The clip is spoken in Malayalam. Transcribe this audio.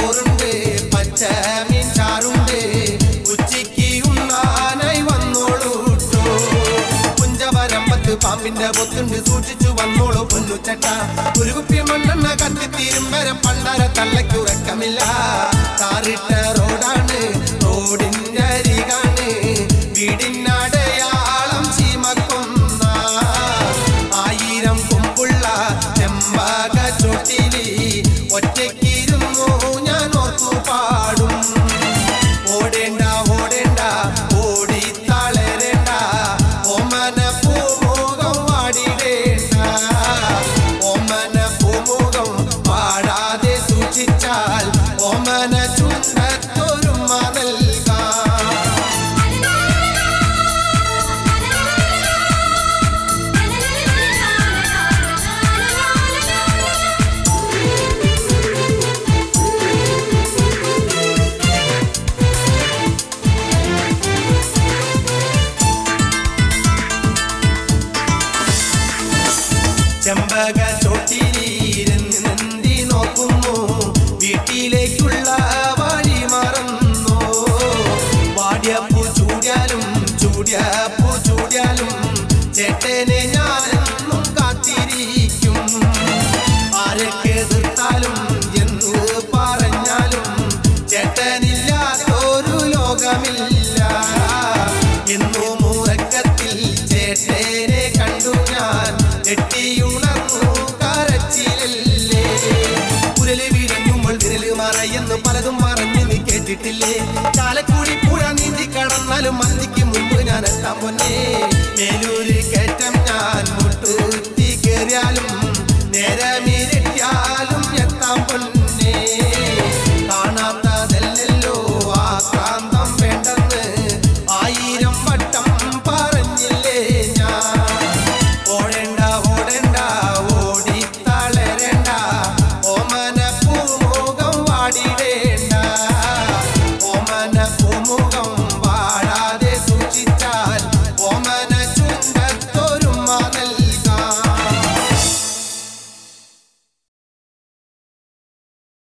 ചോറുണ്ട് പച്ച മീൻ ചാറുണ്ട് ഉച്ചയ്ക്ക് ഉണ്ണാനായി വന്നോളൂട്ടോ കുഞ്ചവരമ്പത്ത് പാമ്പിന്റെ പൊത്തുണ്ട് സൂക്ഷിച്ചു വന്നോളൂ പൊന്നുച്ചട്ട ഒരു കുപ്പി മണ്ണെണ്ണ കത്തിത്തീരും വരെ പണ്ടര തള്ളയ്ക്കുറക്കമില്ല താറിട്ട റോഡാണ് റോഡിന്റെ അരികാണ് വീടിനടയാളം ചീമക്കൊന്ന ആയിരം കൊമ്പുള്ള ചെമ്പക ചൊട്ടിലി ഒറ്റയ്ക്കിരുന്നു ഞാൻ ഓർത്തു പാടും ഓടേണ്ട ഓടേണ്ട ഓടി തളരേണ്ട ഓമന പൂമുഖം വാടിടേണ്ട ഓമന പൂമുഖം പാടാതെ സൂക്ഷിച്ചാൽ ഓമന ചുണ്ടത്തൊരുമ നൽകാം ചെമ്പക ചോട്ടിലിരുന്ന് നന്ദി നോക്കുന്നു വീട്ടിലേക്കുള്ള വഴി മറന്നു വാടിയപ്പൂ ചൂടിയാലും ചൂടിയപ്പൂ ചൂടിയാലും ചേട്ടനെ ഞാനെന്നും കാത്തിരിക്കും ആരൊക്കെ എതിർത്താലും എന്ന് പറഞ്ഞാലും ചേട്ടനില്ലാത്തൊരു ലോകമില്ല എന്നു മൂറക്കത്തിൽ ചേട്ടനെ കണ്ടു ഞാൻ ഞെട്ടിയുണർന്നു കരച്ചിലല്ലേ കുരല് വിരങ്ങുമ്പോൾ വിരല് മറയെന്ന് പലതും പറഞ്ഞ് നീ കേട്ടിട്ടില്ലേ ചാലക്കുടി പുഴ നീന്തി കടന്നാലും മന്തിക്ക് മുമ്പ് ഞാൻ എത്താൻ പൊന്നേ മേലൂര് കയറ്റം ഞാൻ മുട്ടുത്തി കയറിയാലും നേരമേ